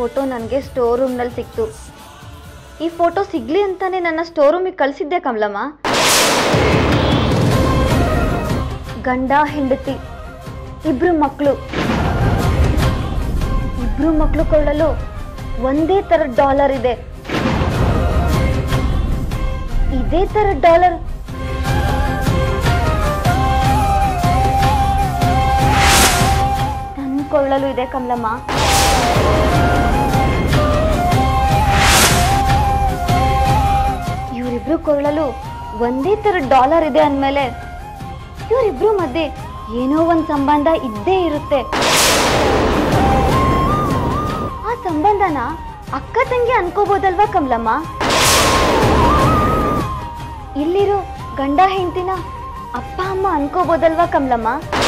photo ನನಗೆ store ರೂಮ್ನಲ್ಲಿ ಸಿಕ್ತು ಈ ಫೋಟೋ ಸಿಗ್ಲಿ ಅಂತಾನೆ ನನ್ನ ಸ್ಟೋರ್ ರೂಮಿಗೆ ಕಳಿಸಿದ್ದೆ ಕಮಲಮ್ಮ ಗಂಡ ಹೆಂಡತಿ ಇಬ್ರು ಮಕ್ಕಳು ಇಬ್ರು ಮಕ್ಕಳು ಕೊಳ್ಳಲು ಒಂದೇ ಥರದ ಡಾಲರ್ ಇದೆ ಇದೇ ಥರದ ಡಾಲರ್ ನನ್ನ ಕೊಳ್ಳಲು ಇದೆ ಕಮಲಮ್ಮ ಇವರಿಬ್ರು ಕೊಳ್ಳಲು ಒಂದೇ ಥರ ಡಾಲರ್ ಇದೆ ಅಂದಮೇಲೆ ಇವರಿಬ್ರು ಮಧ್ಯೆ ಏನೋ ಒಂದು ಸಂಬಂಧ ಇದ್ದೇ ಇರುತ್ತೆ ಆ ಸಂಬಂಧನ ಅಕ್ಕ ತಂಗಿ ಅನ್ಕೋಬೋದಲ್ವಾ ಕಮಲಮ್ಮ ಇಲ್ಲಿರೋ ಗಂಡ ಹೆಂಡತಿನ ಅಪ್ಪ ಅಮ್ಮ ಅನ್ಕೋಬೋದಲ್ವಾ ಕಮಲಮ್ಮ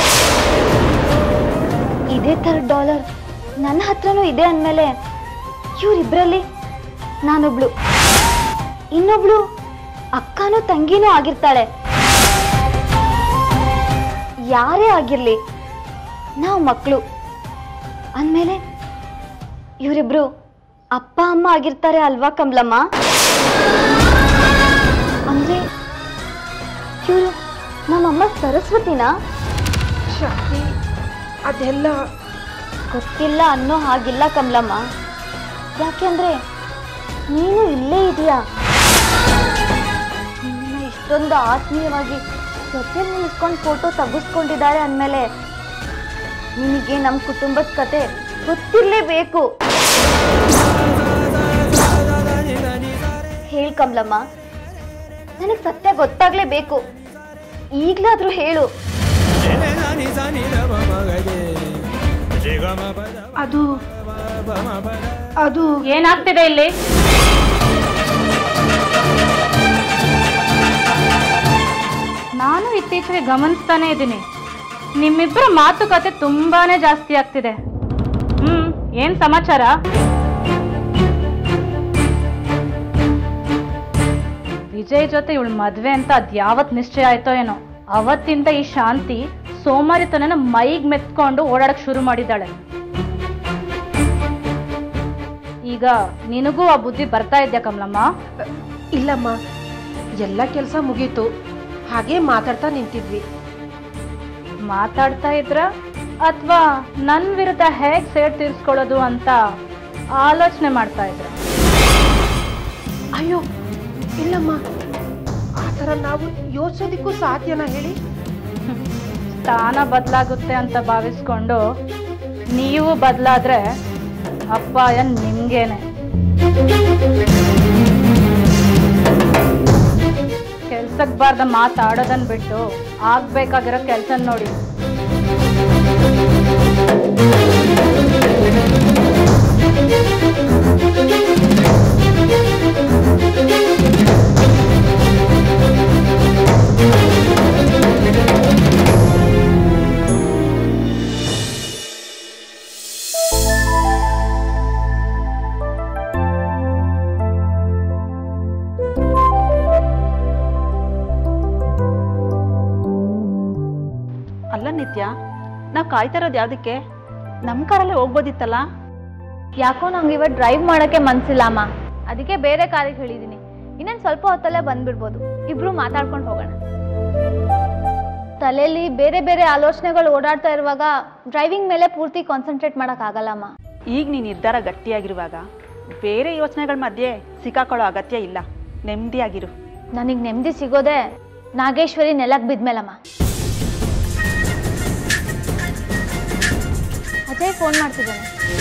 ಇದೇ ಥರ ಡಾಲರ್ ನನ್ನ ಹತ್ರನೂ ಇದೆ ಅಂದಮೇಲೆ ಇವರಿಬ್ಬರಲ್ಲಿ ನಾನೊಬ್ಳು ಇನ್ನೊಬ್ಳು ಅಕ್ಕನೂ ತಂಗಿನೂ ಆಗಿರ್ತಾಳೆ ಯಾರೇ ಆಗಿರ್ಲಿ ನಾವು ಮಕ್ಕಳು ಅಂದಮೇಲೆ ಇವರಿಬ್ರು ಅಪ್ಪ ಅಮ್ಮ ಆಗಿರ್ತಾರೆ ಅಲ್ವಾ ಕಮಲಮ್ಮ ಅಂದ್ರೆ ಇವರು ನಮ್ಮಮ್ಮ ಸರಸ್ವತಿನಾ ಶಕ್ತಿ ಅದೆಲ್ಲ ಗೊತ್ತಿಲ್ಲ ಅನ್ನೋ ಹಾಗಿಲ್ಲ ಕಮಲಮ್ಮ ಯಾಕೆಂದ್ರೆ ನೀನು ಇಲ್ಲೇ ಇದೆಯಾ ನಿನ್ನ ಇಷ್ಟೊಂದು ಆತ್ಮೀಯವಾಗಿ ಜೊತೆ ನಿಲ್ಸ್ಕೊಂಡು ಫೋಟೋ ತೆಗೆಸ್ಕೊಂಡಿದ್ದಾರೆ ಅಂದಮೇಲೆ ನಿನಗೆ ನಮ್ಮ ಕುಟುಂಬದ ಕತೆ ಗೊತ್ತಿರಲೇಬೇಕು ಹೇಳು ಕಮಲಮ್ಮ ನನಗೆ ಸತ್ಯ ಗೊತ್ತಾಗ್ಲೇಬೇಕು ಈಗಲಾದ್ರೂ ಹೇಳು ಅದು ಅದು ಏನಾಗ್ತಿದೆ ಇಲ್ಲಿ ನಾನು ಇತ್ತೀಚೆಗೆ ಗಮನಿಸ್ತಾನೆ ಇದ್ದೀನಿ ನಿಮ್ಮಿಬ್ಬರ ಮಾತುಕತೆ ತುಂಬಾನೇ ಜಾಸ್ತಿ ಆಗ್ತಿದೆ ಹ್ಮ್ ಏನ್ ಸಮಾಚಾರ ವಿಜಯ್ ಜೊತೆ ಇವಳು ಮದ್ವೆ ಅಂತ ಅದ್ ಯಾವತ್ ನಿಶ್ಚಯ ಆಯ್ತೋ ಏನೋ ಅವತ್ತಿಂದ ಈ ಶಾಂತಿ ಸೋಮಾರಿತನನ ಮೈಗ್ ಮೆತ್ಕೊಂಡು ಓಡಾಡಕ್ ಶುರು ಮಾಡಿದ್ದಾಳೆ ಈಗ ನಿನಗೂ ಆ ಬುದ್ಧಿ ಬರ್ತಾ ಇದ್ಯಾ ಕಮಲಮ್ಮ ಇಲ್ಲಮ್ಮ ಎಲ್ಲ ಕೆಲಸ ಮುಗೀತು ಹಾಗೆ ಮಾತಾಡ್ತಾ ನಿಂತಿದ್ವಿ ಮಾತಾಡ್ತಾ ಇದ್ರ ಅಥವಾ ನನ್ ವಿರುದ್ಧ ಹೇಗ್ ಸೇಡ್ ತೀರ್ಸ್ಕೊಳ್ಳೋದು ಅಂತ ಆಲೋಚನೆ ಮಾಡ್ತಾ ಇದ್ರ ಅಯ್ಯೋ ಇಲ್ಲಮ್ಮ ಆ ಥರ ನಾವು ಯೋಚಿಸೋದಕ್ಕೂ ಸಾಧ್ಯನಾ ಹೇಳಿ ಸ್ಥಾನ ಬದಲಾಗುತ್ತೆ ಅಂತ ಭಾವಿಸ್ಕೊಂಡು ನೀವು ಬದಲಾದ್ರೆ ಅಪಾಯ ನಿಮ್ಗೇನೆ ಕೆಲ್ಸಕ್ ಬಾರ್ದ ಮಾತಾಡೋದನ್ ಬಿಟ್ಟು ಆಗ್ಬೇಕಾಗಿರೋ ಕೆಲ್ಸ ನೋಡಿ ಅಲ್ಲ ನಿತ್ಯ ನಾವು ಕಾಯ್ತಾ ಇರೋದು ಯಾವುದಕ್ಕೆ ನಮ್ಮ ಕಾರಲ್ಲೇ ಹೋಗ್ಬೋದಿತ್ತಲ್ಲ ಯಾಕೋ ನಂಗೆ ಇವತ್ತು ಡ್ರೈವ್ ಮಾಡೋಕ್ಕೆ ಮನ್ಸಿಲ್ಲ ಅಮ್ಮ ಅದಕ್ಕೆ ಬೇರೆ ಕಾರಿಗೆ ಹೇಳಿದ್ದೀನಿ ಇನ್ನೇನು ಸ್ವಲ್ಪ ಹೊತ್ತಲ್ಲೇ ಬಂದ್ಬಿಡ್ಬೋದು ಇಬ್ರು ಮಾತಾಡ್ಕೊಂಡು ಹೋಗೋಣ ತಲೆಯಲ್ಲಿ ಬೇರೆ ಬೇರೆ ಆಲೋಚನೆಗಳು ಓಡಾಡ್ತಾ ಇರುವಾಗ ಡ್ರೈವಿಂಗ್ ಮೇಲೆ ಪೂರ್ತಿ ಕಾನ್ಸಂಟ್ರೇಟ್ ಮಾಡೋಕ್ಕಾಗಲ್ಲಮ್ಮ ಈಗ ನೀನು ನಿರ್ಧಾರ ಗಟ್ಟಿಯಾಗಿರುವಾಗ ಬೇರೆ ಯೋಚನೆಗಳ ಮಧ್ಯೆ ಸಿಕ್ಕಾಕೊಳ್ಳೋ ಅಗತ್ಯ ಇಲ್ಲ ನೆಮ್ಮದಿಯಾಗಿರು ನನಗೆ ನೆಮ್ಮದಿ ಸಿಗೋದೇ ನಾಗೇಶ್ವರಿ ನೆಲಕ್ಕೆ ಬಿದ್ಮೇಲಮ್ಮ ಅಜಯ್ ಫೋನ್ ಮಾಡ್ತಿದ್ದಾನೆ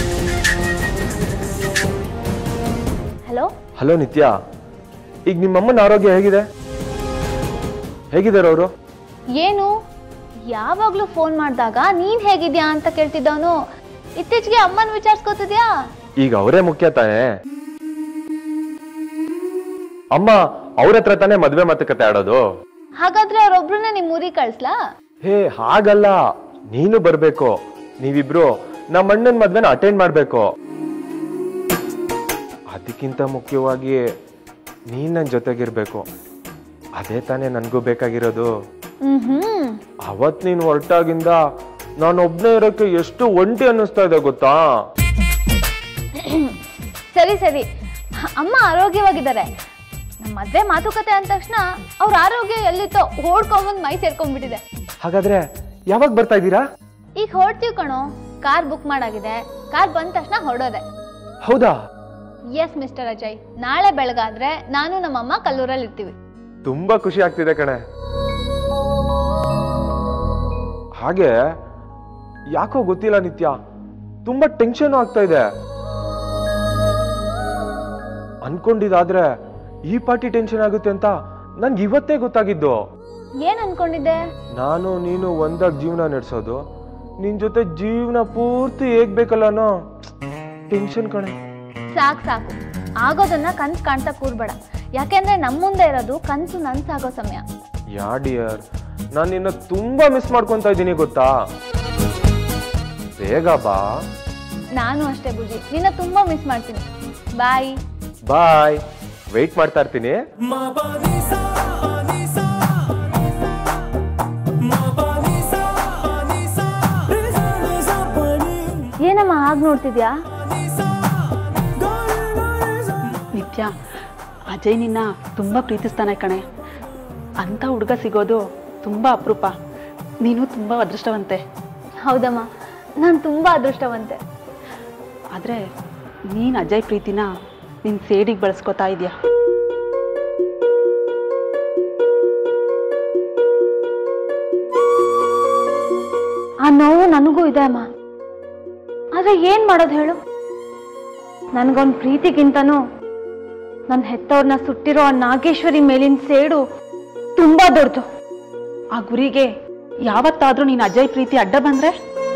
ಹಲೋ ಹಲೋ ನಿತ್ಯ ಈಗ ನಿಮ್ಮಮ್ಮನ ಆರೋಗ್ಯ ಹೇಗಿದೆ ಹೇಗಿದ್ದಾರೆ ಅವರು ಏನು ಯಾವಾಗಲೂ ಫೋನ್ ಮಾಡಿದಾಗ ನೀನ್ ಹೇಗಿದ್ಯಾ ಅಂತ ಕೇಳ್ತಿದ್ದವನು ಇತ್ತೀಚೆಗೆ ಅಮ್ಮನ ವಿಚಾರಿಸ್ಕೊತಿದ್ಯಾ ಈಗ ಅವರೇ ಮುಖ್ಯ ತಾನೇ ಅಮ್ಮ ಅವ್ರ ಹತ್ರ ತಾನೇ ಮದ್ವೆ ಮಾತುಕತೆ ಆಡೋದು ಹಾಗಾದ್ರೆ ಅವ್ರೊಬ್ರನ್ನ ನಿಮ್ ಊರಿಗೆ ಕಳಿಸ್ಲಾ ಹೇ ಹಾಗಲ್ಲ ನೀನು ಬರ್ಬೇಕು ನೀವಿಬ್ರು ನಮ್ಮ ಅಣ್ಣನ ಮದ್ವೆನ ಅಟೆಂಡ್ ಮಾಡ್ಬೇಕು ಅದಕ್ಕಿಂತ ಮುಖ್ಯವಾಗಿ ನೀನ್ ನನ್ನ ಜೊತೆಗಿರ್ಬೇಕು ಅದೇ ತಾನೇ ನನಗೂ ಬೇಕಾಗಿರೋದು ಹ್ಮ್ ಹ್ಮ್ ಅವತ್ ನೀನ್ ಹೊರಟಾಗಿಂದ ನಾನು ಒಬ್ನೇ ಇರೋಕೆ ಎಷ್ಟು ಒಂಟಿ ಅನ್ನಿಸ್ತಾ ಇದೆ ಗೊತ್ತಾ ಸರಿ ಸರಿ ಅಮ್ಮ ಆರೋಗ್ಯವಾಗಿದ್ದಾರೆ ನಮ್ಮ ಮದ್ವೆ ಮಾತುಕತೆ ಅಂದ ತಕ್ಷಣ ಅವ್ರ ಆರೋಗ್ಯ ಎಲ್ಲಿತ್ತೋ ಓಡ್ಕೊಂಬಂದು ಮೈ ಸೇರ್ಕೊಂಡ್ಬಿಟ್ಟಿದೆ ಹಾಗಾದ್ರೆ ಯಾವಾಗ ಬರ್ತಾ ಇದ್ದೀರಾ ಈಗ ಹೊರಡ್ತೀವಿ ಕಣೋ ಕಾರ್ ಬುಕ್ ಮಾಡಾಗಿದೆ ಕಾರ್ ಬಂದ ತಕ್ಷಣ ಹೊರಡೋದೆ ಹೌದಾ ಎಸ್ ಮಿಸ್ಟರ್ ಅಜಯ್ ನಾಳೆ ಬೆಳಗಾದ್ರೆ ನಾನು ನಮ್ಮಮ್ಮ ಕಲ್ಲೂರಲ್ಲಿ ಇರ್ತೀವಿ ತುಂಬಾ ಖುಷಿ ಆಗ್ತಿದೆ ಕಣೆ ಹಾಗೆ ಯಾಕೋ ಗೊತ್ತಿಲ್ಲ ನಿತ್ಯ ತುಂಬಾ ಟೆನ್ಷನ್ ಆಗ್ತಾ ಇದೆ ಅನ್ಕೊಂಡಿದ್ದಾದ್ರೆ ಈ ಪಾರ್ಟಿ ಟೆನ್ಷನ್ ಆಗುತ್ತೆ ಅಂತ ನನ್ಗೆ ಇವತ್ತೇ ಗೊತ್ತಾಗಿದ್ದು ಏನ್ ಅನ್ಕೊಂಡಿದ್ದೆ ನಾನು ನೀನು ಒಂದಾಗ್ ಜೀವನ ನಡೆಸೋದು ನಿನ್ ಜೊತೆ ಜೀವನ ಪೂರ್ತಿ ಹೇಗ್ ಬೇಕಲ್ಲ ಅನ್ನೋ ಟೆನ್ಷನ್ ಕಣೆ ಸಾಕ್ ಸಾಕು ಆಗೋದನ್ನ ಕನ್ಸ್ ಕಾಣ್ತಾ ಕೂರ್ಬೇಡ ಯಾಕೆಂದ್ರೆ ನಮ್ ಮುಂದೆ ಇರೋದು ಕನ್ಸು ನನ್ಸಾಗೋ ಸಮಯ ಯಾ ಡಿಯರ್ ನಾನು ನಿನ್ನ ತುಂಬಾ ಮಿಸ್ ಮಾಡ್ಕೊಂತ ಇದ್ದೀನಿ ಗೊತ್ತಾ ಬೇಗ ಬಾ ನಾನು ಅಷ್ಟೇ ಬುಜಿ ನಿನ್ನ ತುಂಬಾ ಮಿಸ್ ಮಾಡ್ತೀನಿ ಬಾಯ್ ಬಾಯ್ ವೆಯ್ಟ್ ಮಾಡ್ತಾ ಇರ್ತೀನಿ ಏನಮ್ಮ ಹಾಗೆ ನೋಡ್ತಿದ್ಯಾ ನಿತ್ಯ ಅಜಯ್ ನಿನ್ನ ತುಂಬ ಪ್ರೀತಿಸ್ತಾನೆ ಕಣೆ ಅಂಥ ಹುಡುಗ ಸಿಗೋದು ತುಂಬ ಅಪರೂಪ ನೀನು ತುಂಬ ಅದೃಷ್ಟವಂತೆ ಹೌದಮ್ಮ ನಾನು ತುಂಬಾ ಅದೃಷ್ಟವಂತೆ ಆದರೆ ನೀನು ಅಜಯ್ ಪ್ರೀತಿನ ನಿನ್ನ ಸೇಡಿಗೆ ಬಳಸ್ಕೊತಾ ಇದೆಯಾ ಆ ನೋವು ನನಗೂ ಇದೆ ಅಮ್ಮ ಆದ್ರೆ ಏನ್ ಮಾಡೋದು ಹೇಳು ನನ್ಗೊಂದ್ ಪ್ರೀತಿಗಿಂತನೂ ನನ್ನ ಹೆತ್ತವ್ರನ್ನ ಸುಟ್ಟಿರೋ ಆ ನಾಗೇಶ್ವರಿ ಮೇಲಿನ ಸೇಡು ತುಂಬಾ ದೊಡ್ಡದು ಆ ಗುರಿಗೆ ಯಾವತ್ತಾದರೂ ನೀನು ಅಜಯ್ ಪ್ರೀತಿ ಅಡ್ಡ ಬಂದರೆ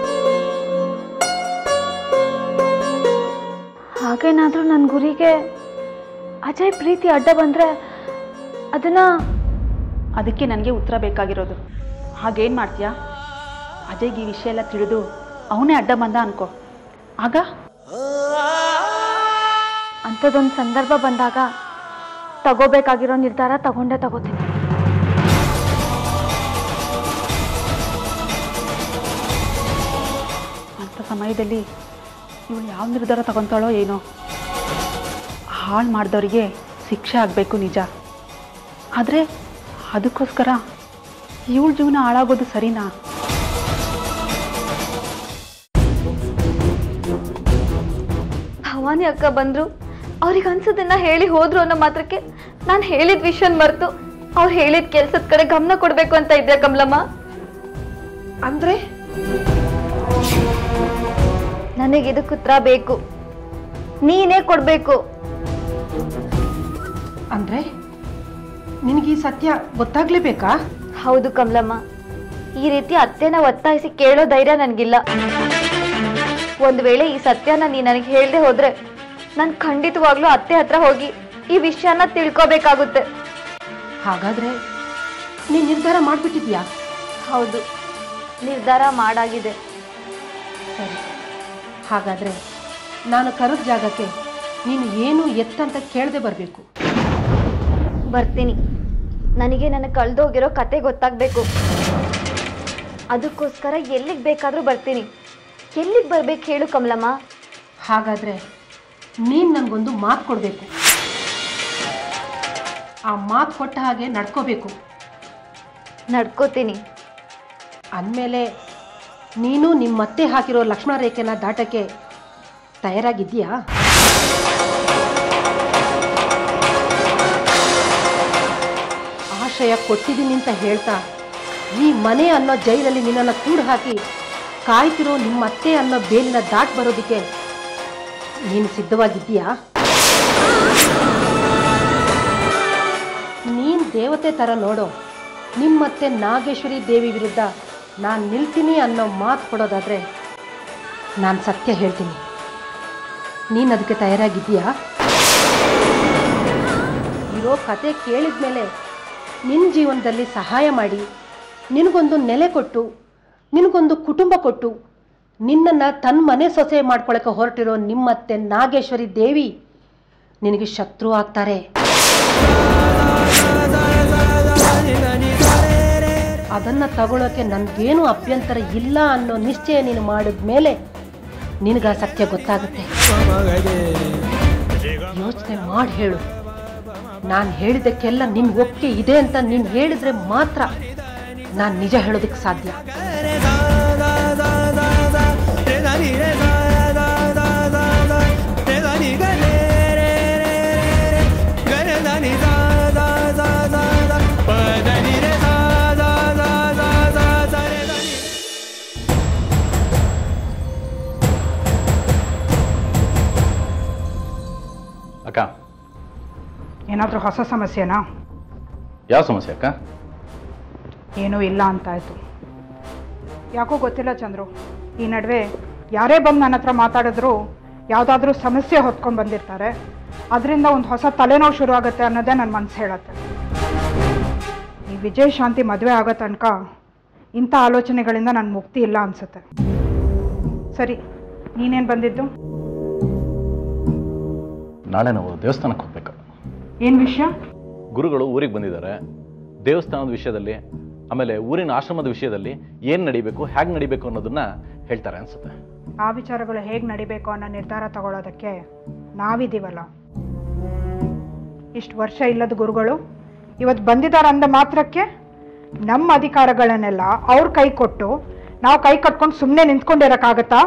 ಹಾಗೇನಾದ್ರೂ ನನ್ನ ಗುರಿಗೆ ಅಜಯ್ ಪ್ರೀತಿ ಅಡ್ಡ ಬಂದ್ರೆ ಅದನ್ನ ಅದಕ್ಕೆ ನನಗೆ ಉತ್ತರ ಬೇಕಾಗಿರೋದು ಹಾಗೇನು ಮಾಡ್ತೀಯಾ ಅಜಯ್ಗೆ ಈ ವಿಷಯ ಎಲ್ಲ ತಿಳಿದು ಅವನೇ ಅಡ್ಡ ಬಂದ ಅನ್ಕೋ ಆಗ ಅಂಥದ್ದೊಂದು ಸಂದರ್ಭ ಬಂದಾಗ ತಗೋಬೇಕಾಗಿರೋ ನಿರ್ಧಾರ ತಗೊಂಡೇ ತಗೋತೀನಿ ಅಂಥ ಸಮಯದಲ್ಲಿ ಇವಳು ಯಾವ ನಿರ್ಧಾರ ತಗೊತಾಳೋ ಏನೋ ಹಾಳು ಮಾಡಿದವರಿಗೆ ಶಿಕ್ಷೆ ಆಗಬೇಕು ನಿಜ ಆದರೆ ಅದಕ್ಕೋಸ್ಕರ ಇವಳ ಜೀವನ ಹಾಳಾಗೋದು ಸರಿನಾ ಭವಾನಿ ಅಕ್ಕ ಬಂದ್ರು ಅವ್ರಿಗೆ ಅನ್ಸೋದನ್ನ ಹೇಳಿ ಹೋದ್ರು ಅನ್ನೋ ಮಾತ್ರಕ್ಕೆ ನಾನು ಹೇಳಿದ ವಿಷಯನ ಮರೆತು ಅವ್ರು ಹೇಳಿದ ಕೆಲ್ಸದ ಕಡೆ ಗಮನ ಕೊಡ್ಬೇಕು ಅಂತ ಇದ್ದೆ ಕಮಲಮ್ಮ ಅಂದ್ರೆ ನನಗೆ ಇದಕ್ಕೆ ಉತ್ತರ ಬೇಕು ನೀನೇ ಕೊಡ್ಬೇಕು ಅಂದ್ರೆ ನಿನಗೆ ಈ ಸತ್ಯ ಗೊತ್ತಾಗ್ಲೇಬೇಕಾ ಹೌದು ಕಮಲಮ್ಮ ಈ ರೀತಿ ಅತ್ತೆನ ಒತ್ತಾಯಿಸಿ ಕೇಳೋ ಧೈರ್ಯ ನನಗಿಲ್ಲ ಒಂದು ವೇಳೆ ಈ ಸತ್ಯನ ನೀ ನನಗೆ ಹೇಳ್ದೆ ಹೋದ್ರೆ ನಾನು ಖಂಡಿತವಾಗ್ಲೂ ಅತ್ತೆ ಹತ್ರ ಹೋಗಿ ಈ ವಿಷಯನ ತಿಳ್ಕೊಬೇಕಾಗುತ್ತೆ ಹಾಗಾದ್ರೆ ನೀನ್ ನಿರ್ಧಾರ ಮಾಡ್ಬಿಟ್ಟಿದ್ಯಾ ಹೌದು ನಿರ್ಧಾರ ಮಾಡಾಗಿದೆ ಸರಿ ಹಾಗಾದ್ರೆ ನಾನು ಕರೆದ ಜಾಗಕ್ಕೆ ನೀನು ಏನು ಎತ್ತಂತ ಕೇಳದೆ ಬರಬೇಕು ಬರ್ತೀನಿ ನನಗೆ ನನ್ನ ಕಳ್ದೋಗಿರೋ ಕತೆ ಗೊತ್ತಾಗಬೇಕು ಅದಕ್ಕೋಸ್ಕರ ಎಲ್ಲಿಗೆ ಬೇಕಾದರೂ ಬರ್ತೀನಿ ಎಲ್ಲಿಗೆ ಬರ್ಬೇಕು ಹೇಳು ಕಮಲಮ್ಮ ಹಾಗಾದ್ರೆ ನೀನು ನನಗೊಂದು ಮಾತು ಕೊಡಬೇಕು ಆ ಮಾತು ಕೊಟ್ಟ ಹಾಗೆ ನಡ್ಕೋಬೇಕು ನಡ್ಕೋತೀನಿ ಅಂದಮೇಲೆ ನೀನು ನಿಮ್ಮ ಮತ್ತೆ ಹಾಕಿರೋ ಲಕ್ಷ್ಮಣ ರೇಖೆನ ದಾಟಕ್ಕೆ ತಯಾರಾಗಿದ್ದೀಯಾ ಆಶ್ರಯ ಕೊಟ್ಟಿದ್ದೀನಿ ಅಂತ ಹೇಳ್ತಾ ಈ ಮನೆ ಅನ್ನೋ ಜೈಲಲ್ಲಿ ನಿನ್ನನ್ನು ಕೂಡು ಹಾಕಿ ಕಾಯ್ತಿರೋ ನಿಮ್ಮ ಅತ್ತೆ ಅನ್ನೋ ಬೇಲಿನ ದಾಟ್ ಬರೋದಕ್ಕೆ ನೀನು ಸಿದ್ಧವಾಗಿದ್ದೀಯಾ ನೀನು ದೇವತೆ ಥರ ನೋಡೋ ನಿಮ್ಮತ್ತೆ ನಾಗೇಶ್ವರಿ ದೇವಿ ವಿರುದ್ಧ ನಾನು ನಿಲ್ತೀನಿ ಅನ್ನೋ ಮಾತು ಕೊಡೋದಾದರೆ ನಾನು ಸತ್ಯ ಹೇಳ್ತೀನಿ ನೀನು ಅದಕ್ಕೆ ತಯಾರಾಗಿದ್ದೀಯಾ ಇರೋ ಕತೆ ಕೇಳಿದ ಮೇಲೆ ನಿನ್ನ ಜೀವನದಲ್ಲಿ ಸಹಾಯ ಮಾಡಿ ನಿನಗೊಂದು ನೆಲೆ ಕೊಟ್ಟು ನಿನಗೊಂದು ಕುಟುಂಬ ಕೊಟ್ಟು ನಿನ್ನನ್ನು ತನ್ನ ಮನೆ ಸೊಸೆ ಮಾಡ್ಕೊಳಕ್ಕೆ ಹೊರಟಿರೋ ನಿಮ್ಮತ್ತೆ ನಾಗೇಶ್ವರಿ ದೇವಿ ನಿನಗೆ ಶತ್ರು ಆಗ್ತಾರೆ ಅದನ್ನು ತಗೊಳ್ಳೋಕೆ ನನಗೇನು ಅಭ್ಯಂತರ ಇಲ್ಲ ಅನ್ನೋ ನಿಶ್ಚಯ ನೀನು ಮಾಡಿದ ಮೇಲೆ ನಿನಗೆ ಆ ಸತ್ಯ ಗೊತ್ತಾಗುತ್ತೆ ಯೋಚನೆ ಮಾಡಿ ಹೇಳು ನಾನು ಹೇಳಿದ್ದಕ್ಕೆಲ್ಲ ನಿನ್ ಒಪ್ಪಿಗೆ ಇದೆ ಅಂತ ನೀನು ಹೇಳಿದ್ರೆ ಮಾತ್ರ ನಾನು ನಿಜ ಹೇಳೋದಕ್ಕೆ ಸಾಧ್ಯ ಅಕ್ಕ ಏನಾದರೂ ಹೊಸ ಸಮಸ್ಯೆನಾ ಯಾವ ಸಮಸ್ಯೆ ಅಕ್ಕ ಏನೂ ಇಲ್ಲ ಅಂತಾಯ್ತು ಯಾಕೋ ಗೊತ್ತಿಲ್ಲ ಚಂದ್ರು ಈ ನಡುವೆ ಯಾರೇ ಬಂದು ನನ್ನ ಹತ್ರ ಮಾತಾಡಿದ್ರು ಯಾವುದಾದ್ರೂ ಸಮಸ್ಯೆ ಹೊತ್ಕೊಂಡು ಬಂದಿರ್ತಾರೆ ಅದರಿಂದ ಒಂದು ಹೊಸ ತಲೆನೋವು ಶುರು ಆಗುತ್ತೆ ಅನ್ನೋದೇ ನನ್ನ ಮನಸ್ಸು ಹೇಳತ್ತೆ ಈ ವಿಜಯ್ ಶಾಂತಿ ಮದುವೆ ಆಗೋ ತನಕ ಇಂಥ ಆಲೋಚನೆಗಳಿಂದ ನನ್ನ ಮುಕ್ತಿ ಇಲ್ಲ ಅನಿಸುತ್ತೆ ಸರಿ ನೀನೇನು ಬಂದಿದ್ದು ನಾಳೆ ನಾವು ದೇವಸ್ಥಾನಕ್ಕೆ ಹೋಗ್ಬೇಕು ಏನು ವಿಷಯ ಗುರುಗಳು ಊರಿಗೆ ಬಂದಿದ್ದಾರೆ ದೇವಸ್ಥಾನದ ವಿಷಯದಲ್ಲಿ ಆಮೇಲೆ ಊರಿನ ಆಶ್ರಮದ ವಿಷಯದಲ್ಲಿ ಏನು ನಡಿಬೇಕು ಹೇಗೆ ನಡಿಬೇಕು ಅನ್ನೋದನ್ನ ಹೇಳ್ತಾರೆ ಅನ್ಸುತ್ತೆ ಆ ವಿಚಾರಗಳು ಹೇಗೆ ನಡಿಬೇಕು ಅನ್ನೋ ನಿರ್ಧಾರ ತಗೊಳ್ಳೋದಕ್ಕೆ ನಾವಿದ್ದೀವಲ್ಲ ಇಷ್ಟು ವರ್ಷ ಇಲ್ಲದ ಗುರುಗಳು ಇವತ್ತು ಬಂದಿದ್ದಾರೆ ಅಂದ ಮಾತ್ರಕ್ಕೆ ನಮ್ಮ ಅಧಿಕಾರಗಳನ್ನೆಲ್ಲ ಅವ್ರ ಕೈ ಕೊಟ್ಟು ನಾವು ಕೈ ಕಟ್ಕೊಂಡು ಸುಮ್ಮನೆ ನಿಂತ್ಕೊಂಡಿರೋಕ್ಕಾಗತ್ತಾ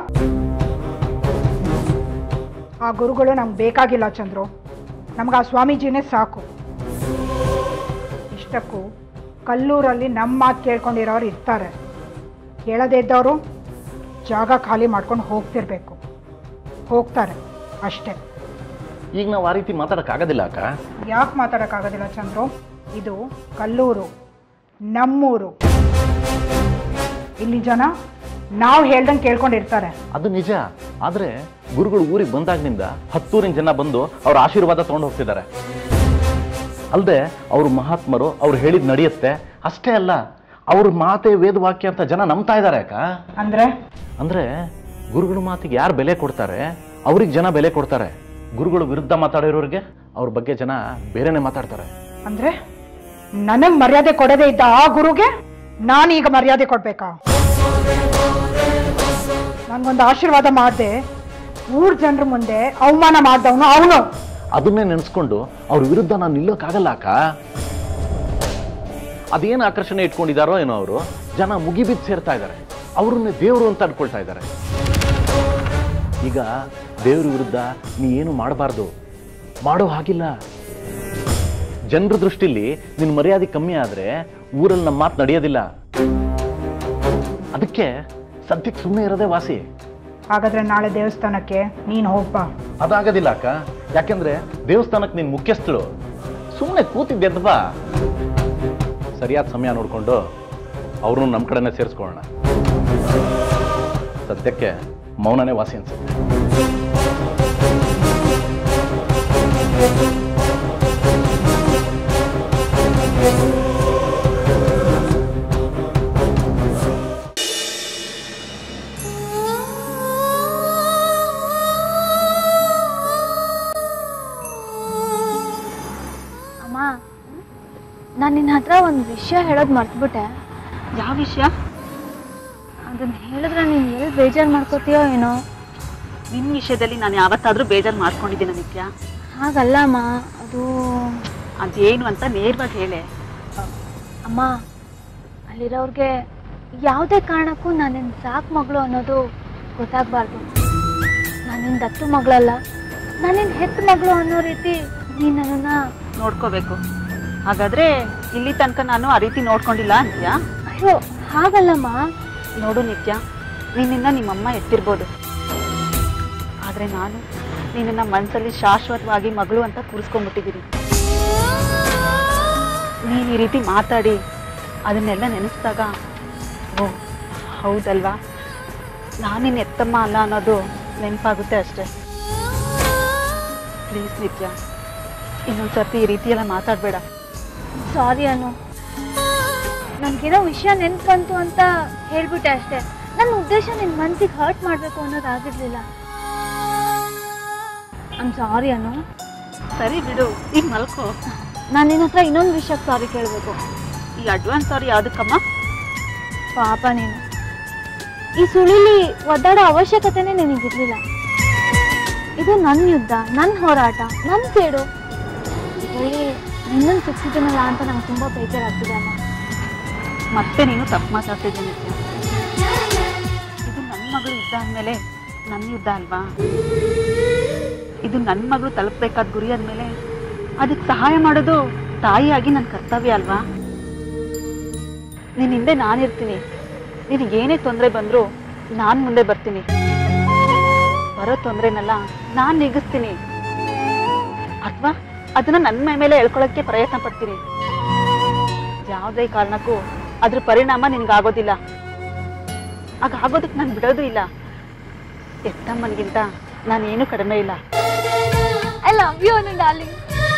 ಆ ಗುರುಗಳು ನಮ್ಗೆ ಬೇಕಾಗಿಲ್ಲ ಚಂದ್ರು ನಮ್ಗೆ ಆ ಸ್ವಾಮೀಜಿನೇ ಸಾಕು ಇಷ್ಟಕ್ಕೂ ಕಲ್ಲೂರಲ್ಲಿ ನಮ್ಮ ಮಾತು ಕೇಳ್ಕೊಂಡಿರೋರು ಇರ್ತಾರೆ ಕೇಳದೇ ಇದ್ದವರು ಜಾಗ ಖಾಲಿ ಮಾಡ್ಕೊಂಡು ಹೋಗ್ತಿರ್ಬೇಕು ಹೋಗ್ತಾರೆ ಅಷ್ಟೇ ಈಗ ನಾವು ಆ ರೀತಿ ಮಾತಾಡೋಕ್ಕಾಗೋದಿಲ್ಲ ಅಕ್ಕ ಯಾಕೆ ಮಾತಾಡೋಕ್ಕಾಗೋದಿಲ್ಲ ಚಂದ್ರು ಇದು ಕಲ್ಲೂರು ನಮ್ಮೂರು ಇಲ್ಲಿ ಜನ ನಾವು ಹೇಳ್ದಂಗೆ ಕೇಳ್ಕೊಂಡಿರ್ತಾರೆ ಅದು ನಿಜ ಆದರೆ ಗುರುಗಳು ಊರಿಗೆ ಬಂದಾಗಿನಿಂದ ಹತ್ತೂರಿನ ಜನ ಬಂದು ಅವ್ರ ಆಶೀರ್ವಾದ ತೊಗೊಂಡು ಹೋಗ್ತಿದ್ದಾರೆ ಅಲ್ಲದೆ ಅವರು ಮಹಾತ್ಮರು ಅವ್ರು ಹೇಳಿದ್ ನಡೆಯುತ್ತೆ ಅಷ್ಟೇ ಅಲ್ಲ ಅವ್ರ ಮಾತೆ ವೇದವಾಕ್ಯ ಅಂತ ಜನ ನಂಬ್ತಾ ಇದ್ದಾರೆ ಅಕ್ಕ ಅಂದ್ರೆ ಅಂದ್ರೆ ಗುರುಗಳ ಮಾತಿಗೆ ಯಾರು ಬೆಲೆ ಕೊಡ್ತಾರೆ ಅವ್ರಿಗೆ ಜನ ಬೆಲೆ ಕೊಡ್ತಾರೆ ಗುರುಗಳು ವಿರುದ್ಧ ಮಾತಾಡಿರೋರಿಗೆ ಅವ್ರ ಬಗ್ಗೆ ಜನ ಬೇರೆನೆ ಮಾತಾಡ್ತಾರೆ ಅಂದ್ರೆ ನನಗ್ ಮರ್ಯಾದೆ ಕೊಡದೇ ಇದ್ದ ಆ ಗುರುಗೆ ನಾನೀಗ ಮರ್ಯಾದೆ ಕೊಡ್ಬೇಕಾ ನನ್ಗೊಂದು ಆಶೀರ್ವಾದ ಮಾಡ್ದೆ ಊರ್ ಜನರ ಮುಂದೆ ಅವಮಾನ ಮಾಡ್ದವನು ಅವನು ಅದನ್ನೇ ನೆನೆಸ್ಕೊಂಡು ಅವ್ರ ವಿರುದ್ಧ ನಾನು ನಿಲ್ಲೋಕ್ಕಾಗಲ್ಲ ಅಕ್ಕ ಅದೇನು ಆಕರ್ಷಣೆ ಇಟ್ಕೊಂಡಿದಾರೋ ಏನೋ ಅವರು ಜನ ಮುಗಿಬಿದ್ದು ಸೇರ್ತಾ ಇದ್ದಾರೆ ಅವ್ರನ್ನೇ ದೇವರು ಅಂತ ಅನ್ಕೊಳ್ತಾ ಇದ್ದಾರೆ ಈಗ ದೇವ್ರ ವಿರುದ್ಧ ನೀ ಏನು ಮಾಡಬಾರ್ದು ಮಾಡೋ ಹಾಗಿಲ್ಲ ಜನರ ದೃಷ್ಟಿಲಿ ನಿನ್ನ ಮರ್ಯಾದೆ ಕಮ್ಮಿ ಆದ್ರೆ ಊರಲ್ಲಿ ನಮ್ಮ ಮಾತು ನಡೆಯೋದಿಲ್ಲ ಅದಕ್ಕೆ ಸದ್ಯಕ್ಕೆ ಸುಮ್ಮನೆ ಇರೋದೇ ವಾಸಿ ಹಾಗಾದ್ರೆ ನಾಳೆ ದೇವಸ್ಥಾನಕ್ಕೆ ನೀನು ಹೋಗ್ಬಾ ಅದಾಗೋದಿಲ್ಲ ಅಕ್ಕ ಯಾಕೆಂದ್ರೆ ದೇವಸ್ಥಾನಕ್ಕೆ ನೀನು ಮುಖ್ಯಸ್ಥಳು ಸುಮ್ಮನೆ ಕೂತಿದ್ದೆದ್ವಾ ಸರಿಯಾದ ಸಮಯ ನೋಡಿಕೊಂಡು ಅವ್ರನ್ನೂ ನಮ್ಮ ಕಡೆನೇ ಸೇರಿಸ್ಕೊಳ್ಳೋಣ ಸದ್ಯಕ್ಕೆ ಮೌನನೇ ವಾಸಿ ಅನ್ಸುತ್ತೆ ಅಮ್ಮ ನಾನು ನಿನ್ನ ಹತ್ರ ಒಂದು ವಿಷಯ ಹೇಳೋದು ಮರ್ತ್ಬಿಟ್ಟೆ ಯಾವ ವಿಷಯ ಅದನ್ನ ಹೇಳಿದ್ರೆ ನೀನು ಎಲ್ಲಿ ಬೇಜಾರು ಮಾಡ್ಕೋತೀಯೋ ಏನೋ ನಿನ್ನ ವಿಷಯದಲ್ಲಿ ನಾನು ಯಾವತ್ತಾದರೂ ಬೇಜಾರು ಮಾಡ್ಕೊಂಡಿದ್ದೀನಿ ನಿತ್ಯ ಹಾಗಲ್ಲ ಅಮ್ಮ ಅದು ಅದೇನು ಅಂತ ನೇರವಾಗಿ ಹೇಳೆ ಅಮ್ಮ ಅಲ್ಲಿರೋರ್ಗೆ ಯಾವುದೇ ಕಾರಣಕ್ಕೂ ನಾನಿನ್ ಸಾಕು ಮಗಳು ಅನ್ನೋದು ಗೊತ್ತಾಗಬಾರ್ದು ನಾನಿನ್ ದತ್ತು ಮಗಳಲ್ಲ ನಾನಿನ್ ಹೆತ್ತ ಮಗಳು ಅನ್ನೋ ರೀತಿ ನೀನು ನನ್ನನ್ನು ನೋಡ್ಕೋಬೇಕು ಹಾಗಾದ್ರೆ ಇಲ್ಲಿ ತನಕ ನಾನು ಆ ರೀತಿ ನೋಡ್ಕೊಂಡಿಲ್ಲ ಅಂತೀಯಾ ಅಯ್ಯೋ ಹಾಗಲ್ಲಮ್ಮ ನೋಡು ನಿತ್ಯ ನಿನ್ನಿಂದ ನಿಮ್ಮಮ್ಮ ಎತ್ತಿರ್ಬೋದು ಆದರೆ ನಾನು ನಿನ್ನನ್ನು ಮನಸ್ಸಲ್ಲಿ ಶಾಶ್ವತವಾಗಿ ಮಗಳು ಅಂತ ಕೂರಿಸ್ಕೊಂಡ್ಬಿಟ್ಟಿದ್ದೀನಿ ನೀನು ಈ ರೀತಿ ಮಾತಾಡಿ ಅದನ್ನೆಲ್ಲ ನೆನೆಸಿದಾಗ ಓ ಹೌದಲ್ವಾ ನಾನು ನಿನ್ನ ಎತ್ತಮ್ಮ ಅಲ್ಲ ಅನ್ನೋದು ನೆನಪಾಗುತ್ತೆ ಅಷ್ಟೇ ಪ್ಲೀಸ್ ನಿತ್ಯ ಇನ್ನೊಂದು ಸರ್ತಿ ಈ ರೀತಿ ಎಲ್ಲ ಮಾತಾಡಬೇಡ ಸಾರಿ ಅನು ನನಗೇನೋ ವಿಷಯ ನೆನ್ಪು ಬಂತು ಅಂತ ಹೇಳ್ಬಿಟ್ಟೆ ಅಷ್ಟೇ ನನ್ನ ಉದ್ದೇಶ ನಿನ್ನ ಮನ್ಸಿಗೆ ಹರ್ಟ್ ಮಾಡಬೇಕು ಅನ್ನೋದಾಗಿರ್ಲಿಲ್ಲ ಐಮ್ ಸಾರಿ ಅನು ಸರಿ ಬಿಡು ಈಗ ಮಲ್ಕೋ ನಾನು ನಿನ್ನ ಹತ್ರ ಇನ್ನೊಂದು ವಿಷಯಕ್ಕೆ ಸಾರಿ ಕೇಳಬೇಕು ಈ ಅಡ್ವಾನ್ಸ್ ಸಾರಿ ಯಾವುದಕ್ಕಮ್ಮ ಪಾಪ ನೀನು ಈ ಸುಳಿಲಿ ಒದ್ದಾಡೋ ಅವಶ್ಯಕತೆನೇ ನಿನಗಿರ್ಲಿಲ್ಲ ಇದು ನನ್ನ ಯುದ್ಧ ನನ್ನ ಹೋರಾಟ ನನ್ನ ಸೇಡು ಇದರಲ್ಲಿ ನಿನ್ನನ್ನು ಸಿಕ್ಕಿದ್ದೀನಲ್ಲ ಅಂತ ನಂಗೆ ತುಂಬ ಬೇಜಾರಾಗ್ತಿದೆ ಅಮ್ಮ ಮತ್ತೆ ನೀನು ತಪ್ಪು ಮಾತಾಡ್ತಿದ್ದೆ ನಿತ್ಯ ಇದು ನನ್ನ ಮಗಳು ಯುದ್ಧ ಅಂದಮೇಲೆ ನನ್ನ ಯುದ್ಧ ಅಲ್ವಾ ಇದು ನನ್ನ ಮಗಳು ತಲುಪಬೇಕಾದ ಗುರಿ ಆದಮೇಲೆ ಅದಕ್ಕೆ ಸಹಾಯ ಮಾಡೋದು ತಾಯಿಯಾಗಿ ನನ್ನ ಕರ್ತವ್ಯ ಅಲ್ವಾ ನಿನ್ನ ಹಿಂದೆ ನಾನಿರ್ತೀನಿ ನಿನಗೆ ಏನೇ ತೊಂದರೆ ಬಂದರೂ ನಾನು ಮುಂದೆ ಬರ್ತೀನಿ ಬರೋ ತೊಂದರೆನೆಲ್ಲ ನಾನು ನೀಗಿಸ್ತೀನಿ ಅಥವಾ ಅದನ್ನ ನನ್ನ ಮೈ ಮೇಲೆ ಎಳ್ಕೊಳ್ಳೋಕ್ಕೆ ಪ್ರಯತ್ನ ಪಡ್ತೀನಿ ಯಾವುದೇ ಕಾರಣಕ್ಕೂ ಅದ್ರ ಪರಿಣಾಮ ನಿನ್ಗಾಗೋದಿಲ್ಲ ಆಗ ಆಗೋದಕ್ಕೆ ನಾನು ಬಿಡೋದು ಇಲ್ಲ ಎತ್ತಮ್ಮನಿಗಿಂತ ನಾನೇನು ಕಡಿಮೆ ಇಲ್ಲ ಐ ಲವ್ ಯು ನನ್ನ ಡಾರ್ಲಿಂಗ್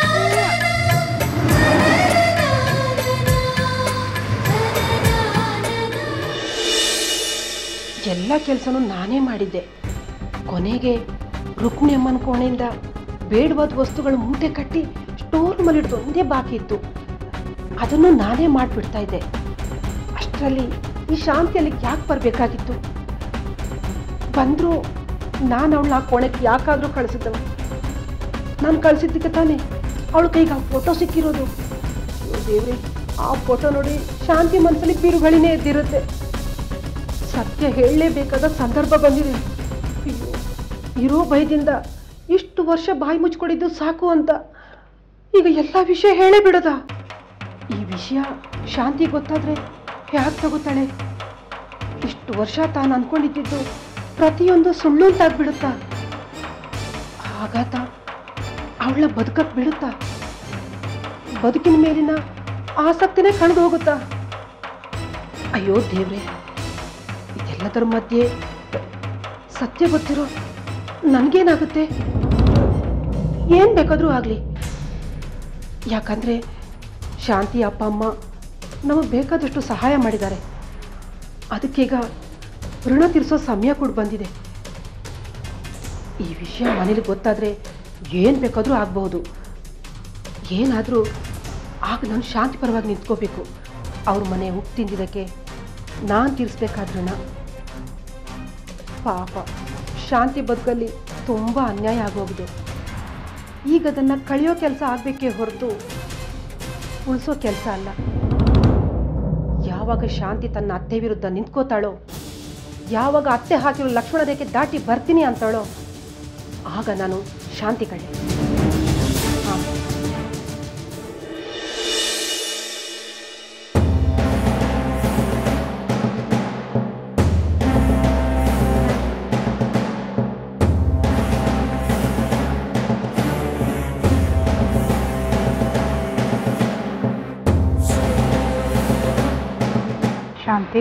ಎಲ್ಲ ಕೆಲಸನೂ ನಾನೇ ಮಾಡಿದ್ದೆ ಕೊನೆಗೆ ರುಕ್ಮಿಣಿ ಅಮ್ಮನ ಕೋಣೆಯಿಂದ ಬೇಡವಾದ ವಸ್ತುಗಳು ಮೂಟೆ ಕಟ್ಟಿ ಸ್ಟೋರ್ ಮಲ್ಲಿಡ್ದು ಒಂದೇ ಬಾಕಿ ಇತ್ತು ಅದನ್ನು ನಾನೇ ಮಾಡಿಬಿಡ್ತಾ ಇದ್ದೆ ಅಷ್ಟರಲ್ಲಿ ಈ ಶಾಂತಿಯಲ್ಲಿ ಯಾಕೆ ಬರಬೇಕಾಗಿತ್ತು ಬಂದರೂ ನಾನು ಅವಳನ್ನ ಆ ಕೋಣೆಗೆ ಯಾಕಾದರೂ ಕಳಿಸಿದ್ದವ ನಾನು ಕಳಿಸಿದ್ದಕ್ಕೆ ತಾನೇ ಅವಳ ಕೈಗೆ ಆ ಫೋಟೋ ಸಿಕ್ಕಿರೋದು ಅಯ್ಯೋ ದೇವ್ರೆ ಆ ಫೋಟೋ ನೋಡಿ ಶಾಂತಿ ಮನಸ್ಸಲ್ಲಿ ಬಿರುಗಳಿನೇ ಎದ್ದಿರುತ್ತೆ ಸತ್ಯ ಹೇಳಲೇಬೇಕಾದ ಸಂದರ್ಭ ಬಂದಿದೆ ಅಯ್ಯೋ ಇರೋ ಭಯದಿಂದ ಇಷ್ಟು ವರ್ಷ ಬಾಯಿ ಮುಚ್ಕೊಂಡಿದ್ದು ಸಾಕು ಅಂತ ಈಗ ಎಲ್ಲ ವಿಷಯ ಹೇಳೇ ಬಿಡದ ಈ ವಿಷಯ ಶಾಂತಿ ಗೊತ್ತಾದ್ರೆ ಯಾಕೆ ತಗೋತಾಳೆ ಇಷ್ಟು ವರ್ಷ ತಾನು ಅನ್ಕೊಂಡಿದ್ದು ಪ್ರತಿಯೊಂದು ಸುಳ್ಳು ಅಂತಾಗ್ಬಿಡುತ್ತಾ ಆಘಾತ ಅವಳ ಬದುಕಕ್ ಬಿಡುತ್ತಾ ಬದುಕಿನ ಮೇಲಿನ ಆಸಕ್ತಿನೇ ಕಳೆದು ಹೋಗುತ್ತಾ ಅಯ್ಯೋ ದೇವ್ರೆ ಇದೆಲ್ಲದರ ಮಧ್ಯೆ ಸತ್ಯ ಗೊತ್ತಿರೋ ನನಗೇನಾಗುತ್ತೆ ಏನು ಬೇಕಾದರೂ ಆಗಲಿ ಯಾಕಂದರೆ ಶಾಂತಿ ಅಪ್ಪ ಅಮ್ಮ ನಮಗೆ ಬೇಕಾದಷ್ಟು ಸಹಾಯ ಮಾಡಿದ್ದಾರೆ ಅದಕ್ಕೀಗ ಋಣ ತೀರಿಸೋ ಸಮಯ ಕೂಡ ಬಂದಿದೆ ಈ ವಿಷಯ ಮನೇಲಿ ಗೊತ್ತಾದರೆ ಏನು ಬೇಕಾದರೂ ಆಗ್ಬಹುದು ಏನಾದರೂ ಆಗ ನಾನು ಶಾಂತಿ ಪರವಾಗಿ ನಿಂತ್ಕೋಬೇಕು ಅವ್ರ ಮನೆ ಉಪ್ಪು ತಿಂದಿದ್ದಕ್ಕೆ ನಾನು ತೀರಿಸ್ಬೇಕಾದ ಋಣ ಪಾಪ ಶಾಂತಿ ಬದುಕಲ್ಲಿ ತುಂಬ ಅನ್ಯಾಯ ಆಗೋಗಿದೆ ಈಗ ಅದನ್ನು ಕಳೆಯೋ ಕೆಲಸ ಆಗಬೇಕೇ ಹೊರತು ಉಳಿಸೋ ಕೆಲಸ ಅಲ್ಲ ಯಾವಾಗ ಶಾಂತಿ ತನ್ನ ಅತ್ತೆ ವಿರುದ್ಧ ನಿಂತ್ಕೋತಾಳೋ ಯಾವಾಗ ಅತ್ತೆ ಹಾಕಿರೋ ಲಕ್ಷ್ಮಣ ರೇಖೆ ದಾಟಿ ಬರ್ತೀನಿ ಅಂತಾಳೋ ಆಗ ನಾನು ಶಾಂತಿ ಕಡೆ ಹಾಂ ಶಾಂತಿ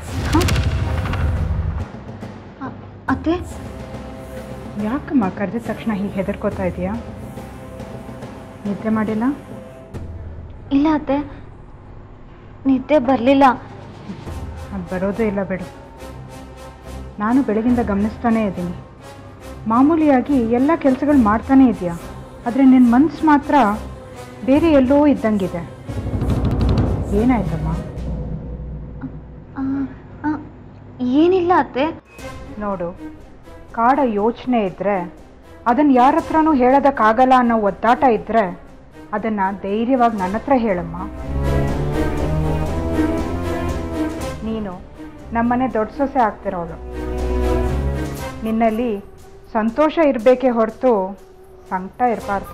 ಅತ್ತೆ ಯಾಕಮ್ಮ ಕರೆದ ತಕ್ಷಣ ಹೀಗೆ ಹೆದರ್ಕೋತಾ ಇದೆಯಾ ನಿದ್ದೆ ಮಾಡಿಲ್ಲ ಇಲ್ಲ ಅತ್ತೆ ನಿದ್ದೆ ಬರಲಿಲ್ಲ ಅದು ಬರೋದೇ ಇಲ್ಲ ಬಿಡು ನಾನು ಬೆಳಗಿಂದ ಗಮನಿಸ್ತಾನೇ ಇದ್ದೀನಿ ಮಾಮೂಲಿಯಾಗಿ ಎಲ್ಲ ಕೆಲಸಗಳು ಮಾಡ್ತಾನೇ ಇದೆಯಾ ಆದರೆ ನಿನ್ನ ಮನಸ್ಸು ಮಾತ್ರ ಬೇರೆ ಎಲ್ಲೋ ಇದ್ದಂಗಿದೆ ಏನಾಯ್ತಮ್ಮ ಆ, ಆ, ಏನಿಲ್ಲ ಅತ್ತೆ ನೋಡು ಕಾಡ ಯೋಚನೆ ಇದ್ದರೆ ಅದನ್ನು ಯಾರ ಹತ್ರನೂ ಹೇಳೋದಕ್ಕಾಗಲ್ಲ ಅನ್ನೋ ಒದ್ದಾಟ ಇದ್ದರೆ ಅದನ್ನು ಧೈರ್ಯವಾಗಿ ನನ್ನ ಹತ್ರ ಹೇಳಮ್ಮ ನೀನು ನಮ್ಮನೆ ದೊಡ್ಡ ಸೊಸೆ ಆಗ್ತಿರೋಳು ನಿನ್ನಲ್ಲಿ ಸಂತೋಷ ಇರಬೇಕೇ ಹೊರತು ಸಂಕಟ ಇರಬಾರ್ದು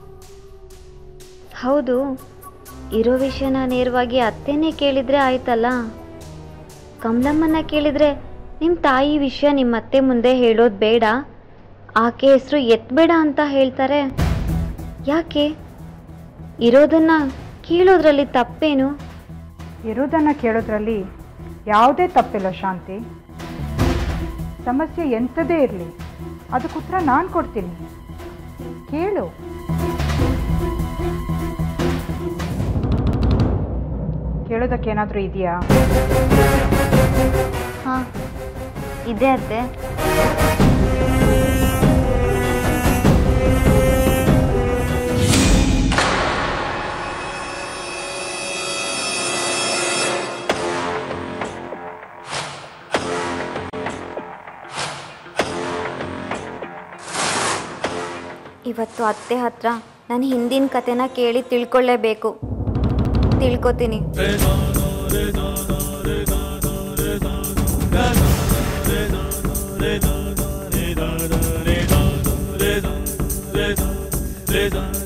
ಹೌದು ಇರೋ ವಿಷಯನ ನೇರವಾಗಿ ಅತ್ತೆನೇ ಕೇಳಿದ್ರೆ ಆಯ್ತಲ್ಲ ಕಮಲಮ್ಮನ ಕೇಳಿದ್ರೆ ನಿಮ್ಮ ತಾಯಿ ವಿಷಯ ನಿಮ್ಮ ಅತ್ತೆ ಮುಂದೆ ಹೇಳೋದು ಬೇಡ ಆಕೆ ಹೆಸರು ಎತ್ತಬೇಡ ಅಂತ ಹೇಳ್ತಾರೆ ಯಾಕೆ ಇರೋದನ್ನ ಕೇಳೋದ್ರಲ್ಲಿ ತಪ್ಪೇನು ಇರೋದನ್ನು ಕೇಳೋದ್ರಲ್ಲಿ ಯಾವುದೇ ತಪ್ಪಿಲ್ಲ ಶಾಂತಿ ಸಮಸ್ಯೆ ಎಂಥದೇ ಇರಲಿ ಅದಕ್ಕೆ ಉತ್ತರ ನಾನು ಕೊಡ್ತೀನಿ ಕೇಳು ಕೇಳೋದಕ್ಕೇನಾದರೂ ಇದೆಯಾ ಹಾ ಇದೆ ಅತ್ತೆ ಇವತ್ತು ಅತ್ತೆ ಹತ್ರ ನಾನು ಹಿಂದಿನ ಕತೆನ ಕೇಳಿ ತಿಳ್ಕೊಳ್ಳೇಬೇಕು ತಿಳ್ಕೊತೀನಿ रे